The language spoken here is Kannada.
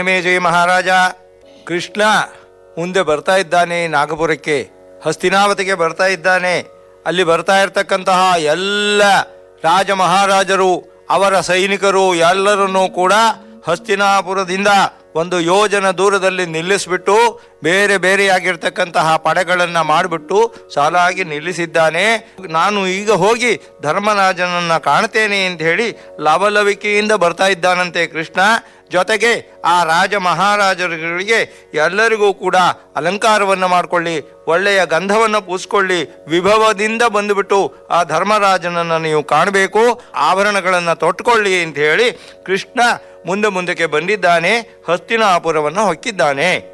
ಮೇಜಯ ಮಹಾರಾಜ ಕೃಷ್ಣ ಮುಂದೆ ಬರ್ತಾ ಇದ್ದಾನೆ ನಾಗಪುರಕ್ಕೆ ಹಸ್ತಿನಾವತಿಗೆ ಬರ್ತಾ ಇದ್ದಾನೆ ಅಲ್ಲಿ ಬರ್ತಾ ಇರತಕ್ಕಂತಹ ಎಲ್ಲ ರಾಜ ಮಹಾರಾಜರು ಅವರ ಸೈನಿಕರು ಎಲ್ಲರನ್ನೂ ಕೂಡ ಹಸ್ತಿನಾಪುರದಿಂದ ಒಂದು ಯೋಜನ ದೂರದಲ್ಲಿ ನಿಲ್ಲಿಸ್ಬಿಟ್ಟು ಬೇರೆ ಬೇರೆಯಾಗಿರ್ತಕ್ಕಂತಹ ಪಡೆಗಳನ್ನು ಮಾಡಿಬಿಟ್ಟು ಸಾಲಾಗಿ ನಿಲ್ಲಿಸಿದ್ದಾನೆ ನಾನು ಈಗ ಹೋಗಿ ಧರ್ಮರಾಜನನ್ನ ಕಾಣ್ತೇನೆ ಅಂತ ಹೇಳಿ ಲವಲವಿಕೆಯಿಂದ ಬರ್ತಾ ಇದ್ದಾನಂತೆ ಕೃಷ್ಣ ಜೊತೆಗೆ ಆ ರಾಜ ಮಹಾರಾಜರುಗಳಿಗೆ ಎಲ್ಲರಿಗೂ ಕೂಡ ಅಲಂಕಾರವನ್ನು ಮಾಡಿಕೊಳ್ಳಿ ಒಳ್ಳೆಯ ಗಂಧವನ್ನು ಪೂಸ್ಕೊಳ್ಳಿ ವಿಭವದಿಂದ ಬಂದುಬಿಟ್ಟು ಆ ಧರ್ಮರಾಜನನ್ನು ನೀವು ಕಾಣಬೇಕು ಆಭರಣಗಳನ್ನು ತೊಟ್ಕೊಳ್ಳಿ ಅಂತ ಹೇಳಿ ಕೃಷ್ಣ ಮುಂದೆ ಮುಂದಕ್ಕೆ ಬಂದಿದ್ದಾನೆ ಹಸ್ತಿನಾಪುರವನ್ನು ಹೊಕ್ಕಿದ್ದಾನೆ